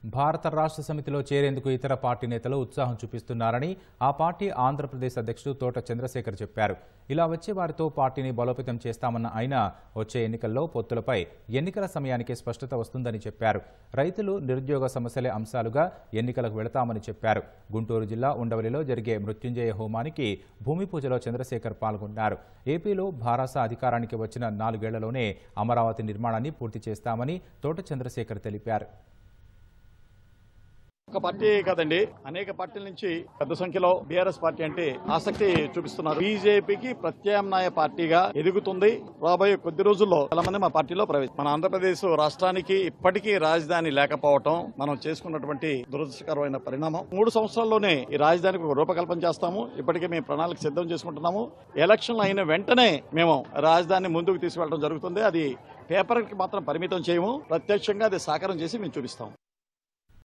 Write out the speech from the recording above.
భారత రాష్ట్ర సమితిలో చేరేందుకు ఇతర పార్టీ నేతలు ఉత్సాహం చూపిస్తున్నారని ఆ పార్టీ ఆంధ్రప్రదేశ్ అధ్యక్షుడు తోట చంద్రశేఖర్ చెప్పారు ఇలా వచ్చే వారితో పార్టీని బలోపేతం చేస్తామన్న ఆయన వచ్చే ఎన్నికల్లో పొత్తులపై ఎన్నికల సమయానికి స్పష్టత వస్తుందని చెప్పారు రైతులు నిరుద్యోగ సమస్యలే అంశాలుగా ఎన్నికలకు వెళతామని చెప్పారు గుంటూరు జిల్లా ఉండవల్లిలో జరిగే మృత్యుంజయ హోమానికి భూమి పూజలో చంద్రశేఖర్ పాల్గొన్నారు ఏపీలో భారాస అధికారానికి వచ్చిన నాలుగేళ్లలోనే అమరావతి నిర్మాణాన్ని పూర్తి చేస్తామని తోట చంద్రశేఖర్ తెలిపారు ఒక పార్టీ కాదండి అనేక పార్టీల నుంచి పెద్ద సంఖ్యలో బీఆర్ఎస్ పార్టీ అంటే ఆసక్తి చూపిస్తున్నారు బీజేపీకి ప్రత్యామ్నాయ పార్టీగా ఎదుగుతుంది రాబోయే కొద్ది రోజుల్లో చాలా మంది మా పార్టీలో ప్రవేశం మన ఆంధ్రప్రదేశ్ రాష్ట్రానికి ఇప్పటికీ రాజధాని లేకపోవటం మనం చేసుకున్నటువంటి దురదృష్టకరమైన పరిణామం మూడు సంవత్సరాల్లోనే ఈ రాజధానికి ఒక రూపకల్పన చేస్తాము ఇప్పటికే మేము ప్రణాళిక సిద్ధం చేసుకుంటున్నాము ఎలక్షన్లు అయిన వెంటనే మేము రాజధాని ముందుకు తీసుకెళ్లడం జరుగుతుంది అది పేపర్కి మాత్రం పరిమితం చేయము ప్రత్యక్షంగా అది సాకారం చేసి మేము చూపిస్తాం